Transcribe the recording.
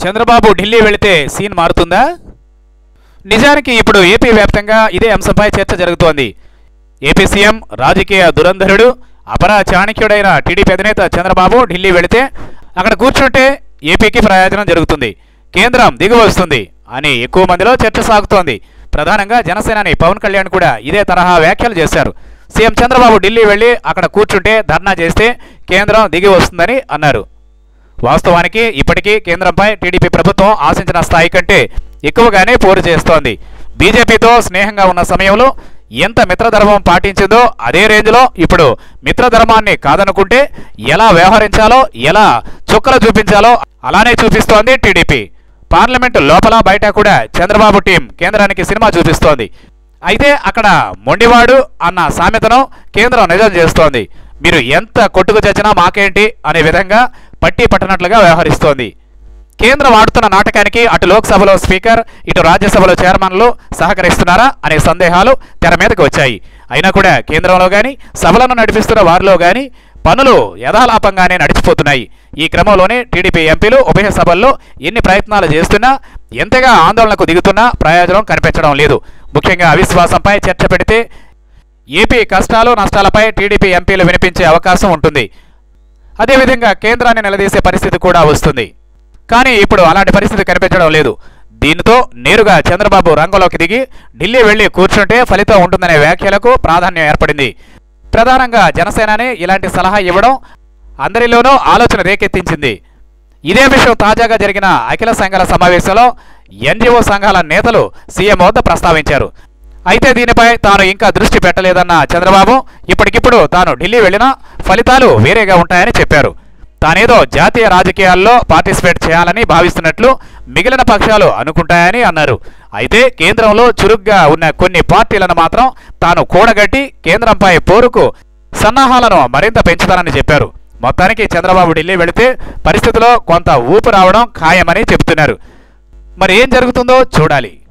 చంద్రబాబు ఢిల్లీ వెళితే సీన్ మారుతుందా నిజానికి ఇప్పుడు ఏపీ వ్యాప్తంగా ఇదే అంశంపై చర్చ జరుగుతోంది ఏపీ సీఎం రాజకీయ దురంధరుడు అపర చాణక్యుడైన టీడీపీ అధినేత చంద్రబాబు ఢిల్లీ వెళితే అక్కడ కూర్చుంటే ఏపీకి ప్రయోజనం జరుగుతుంది కేంద్రం దిగి వస్తుంది అని ఎక్కువ మందిలో చర్చ సాగుతోంది ప్రధానంగా జనసేనాని పవన్ కళ్యాణ్ కూడా ఇదే తరహా వ్యాఖ్యలు చేశారు సీఎం చంద్రబాబు ఢిల్లీ వెళ్లి అక్కడ కూర్చుంటే ధర్నా చేస్తే కేంద్రం దిగి వస్తుందని అన్నారు వాస్తవానికి ఇప్పటికీ కేంద్రంపై టీడీపీ ప్రభుత్వం ఆశించిన స్థాయి కంటే ఎక్కువగానే పోరు చేస్తోంది బీజేపీతో స్నేహంగా ఉన్న సమయంలో ఎంత మిత్రధర్మం పాటించిందో అదే రేంజ్లో ఇప్పుడు మిత్రధర్మాన్ని కాదనుకుంటే ఎలా వ్యవహరించాలో ఎలా చుక్కలు చూపించాలో అలానే చూపిస్తోంది టీడీపీ పార్లమెంటు లోపల బయట కూడా చంద్రబాబు టీం కేంద్రానికి సినిమా చూపిస్తోంది అయితే అక్కడ మొండివాడు అన్న సామెతను కేంద్రం నిజం చేస్తోంది మీరు ఎంత కొట్టుకు చచ్చినా మాకేంటి అనే విధంగా పట్టి పట్టనట్లుగా వ్యవహరిస్తోంది కేంద్రం ఆడుతున్న నాటకానికి అటు లోక్సభలో స్పీకర్ ఇటు రాజ్యసభలో చైర్మన్లు సహకరిస్తున్నారా అనే సందేహాలు తెర మీదకు వచ్చాయి అయినా కూడా కేంద్రంలో గాని సభలను నడిపిస్తున్న వారిలో గాని పనులు యథాలాపంగానే నడిచిపోతున్నాయి ఈ క్రమంలోనే టీడీపీ ఎంపీలు ఉభయ సభల్లో ఎన్ని ప్రయత్నాలు చేస్తున్నా ఎంతగా ఆందోళనకు దిగుతున్నా ప్రయోజనం కనిపించడం లేదు ముఖ్యంగా అవిశ్వాసంపై చర్చ పెడితే ఏపీ కష్టాలు నష్టాలపై టీడీపీ ఎంపీలు వినిపించే అవకాశం ఉంటుంది అదేవిధంగా కేంద్రాన్ని నిలదీసే పరిస్థితి కూడా వస్తుంది కానీ ఇప్పుడు అలాంటి పరిస్థితి కనిపించడం లేదు దీంతో నేరుగా చంద్రబాబు రంగంలోకి దిగి ఢిల్లీ వెళ్లి కూర్చుంటే ఫలితం ఉంటుందనే వ్యాఖ్యలకు ప్రాధాన్యం ఏర్పడింది ప్రధానంగా జనసేననే ఇలాంటి సలహా ఇవ్వడం అందరిలోనూ ఆలోచన రేకెత్తించింది ఇదే విషయం తాజాగా జరిగిన అఖిల సంఘాల సమావేశంలో ఎన్జిఓ సంఘాల నేతలు సీఎం వద్ద ప్రస్తావించారు అయితే దీనిపై తాను ఇంకా దృష్టి పెట్టలేదన్న చంద్రబాబు ఇప్పటికిప్పుడు తాను ఢిల్లీ వెళ్లినా ఫలితాలు వేరేగా ఉంటాయని చెప్పారు తానేదో జాతీయ రాజకీయాల్లో పార్టిసిపేట్ చేయాలని భావిస్తున్నట్లు మిగిలిన పక్షాలు అనుకుంటాయని అన్నారు అయితే కేంద్రంలో చురుగ్గా ఉన్న కొన్ని పార్టీలను మాత్రం తాను కూడగట్టి కేంద్రంపై పోరుకు సన్నాహాలను మరింత పెంచుతానని చెప్పారు మొత్తానికి చంద్రబాబు ఢిల్లీ వెళితే పరిస్థితిలో కొంత ఊపు రావడం ఖాయమని చెబుతున్నారు మరి ఏం జరుగుతుందో చూడాలి